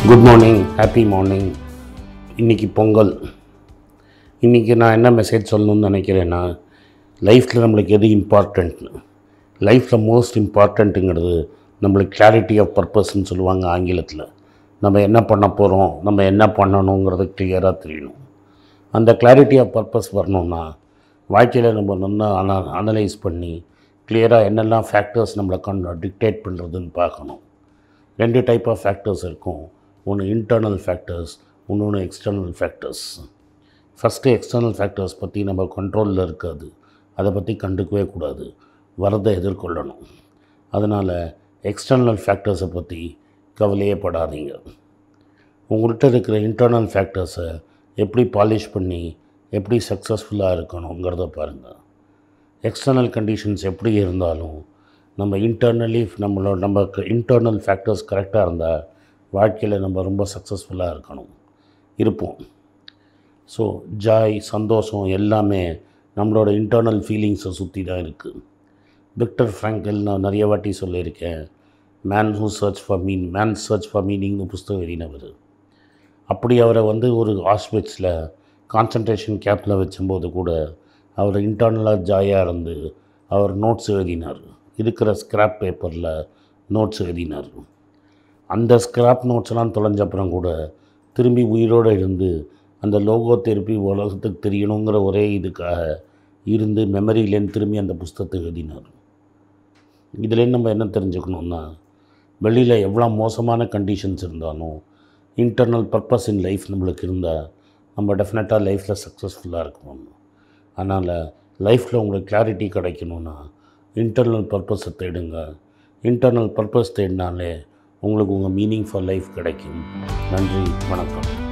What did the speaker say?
good morning happy morning இன்றைக்கி பொங்கல் இன்றைக்கி நான் என்ன மெசேஜ் சொல்லணும்னு நினைக்கிறேன்னா லைஃப்பில் நம்மளுக்கு எது இம்பார்ட்டண்ட் லைஃப்பில் மோஸ்ட் இம்பார்ட்டண்ட்டுங்கிறது நம்மளுக்கு கிளாரிட்டி ஆஃப் பர்பஸ்ன்னு சொல்லுவாங்க ஆங்கிலத்தில் நம்ம என்ன பண்ண போகிறோம் நம்ம என்ன பண்ணணுங்கிறது கிளியராக தெரியணும் அந்த கிளாரிட்டி ஆஃப் பர்பஸ் வரணும்னா வாழ்க்கையில் நம்ம நல்லா அன அனலைஸ் பண்ணி கிளியராக என்னெல்லாம் ஃபேக்டர்ஸ் நம்மளை கண் டிக்டேட் பண்ணுறதுன்னு பார்க்கணும் ரெண்டு டைப் ஆஃப் ஃபேக்டர்ஸ் இருக்கும் ஒன்று இன்டர்னல் ஃபேக்டர்ஸ் இன்னொன்று external factors first external factors பற்றி நம்ம கண்ட்ரோலில் இருக்காது அதை பற்றி கண்டுக்கவே கூடாது வரதை எதிர்கொள்ளணும் அதனால் எக்ஸ்டர்னல் ஃபேக்டர்ஸை பற்றி கவலையே படாதீங்க உங்கள்கிட்ட இருக்கிற இன்டர்னல் ஃபேக்டர்ஸை எப்படி பாலிஷ் பண்ணி எப்படி சக்ஸஸ்ஃபுல்லாக இருக்கணுங்கிறத பாருங்கள் எக்ஸ்டர்னல் கண்டிஷன்ஸ் எப்படி இருந்தாலும் நம்ம இன்டர்னலி நம்மளோட நமக்கு இன்டர்னல் ஃபேக்டர்ஸ் கரெக்டாக இருந்தால் வாழ்க்கையில் நம்ம ரொம்ப சக்ஸஸ்ஃபுல்லாக இருக்கணும் இருப்போம் ஸோ ஜாய் சந்தோஷம் எல்லாமே நம்மளோட இன்டர்னல் ஃபீலிங்ஸை சுற்றி தான் இருக்குது விக்டர் ஃப்ராங்கல் நான் நிறைய வாட்டி சொல்லியிருக்கேன் man who search for mean man search for மீனிங்னு புஸ்தகம் எழுதினவர் அப்படி அவரை வந்து ஒரு ஆஸ்பெட்ஸில் கான்சன்ட்ரேஷன் கேப்பில் வச்சும்போது கூட அவர் இன்டர்னலாக ஜாயாக இருந்து அவர் நோட்ஸ் எழுதினார் இருக்கிற ஸ்கிராப் பேப்பரில் நோட்ஸ் எழுதினார் அந்த ஸ்கிராப் நோட்ஸ்லாம் தொலைஞ்ச அப்புறம் கூட திரும்பி உயிரோடு இருந்து அந்த லோகோ திருப்பி உலகத்துக்கு தெரியணுங்கிற ஒரே இதுக்காக இருந்து மெமரியிலேருந்து திரும்பி அந்த புஸ்தகத்தை எழுதினார் இதுலேருந்து நம்ம என்ன தெரிஞ்சுக்கணுன்னா வெளியில் எவ்வளோ மோசமான கண்டிஷன்ஸ் இருந்தாலும் இன்டர்னல் பர்பஸ் இன் லைஃப் நம்மளுக்கு இருந்தால் நம்ம டெஃபினட்டாக லைஃப்பில் சக்ஸஸ்ஃபுல்லாக இருக்கணும் அதனால் லைஃப்பில் உங்களுக்கு கிளாரிட்டி கிடைக்கணும்னா இன்டர்னல் பர்பஸை தேடுங்க இன்டர்னல் பர்பஸ் தேடினாலே உங்களுக்கு உங்கள் மீனிங் ஃபார் லைஃப் கிடைக்கும் நன்றி வணக்கம்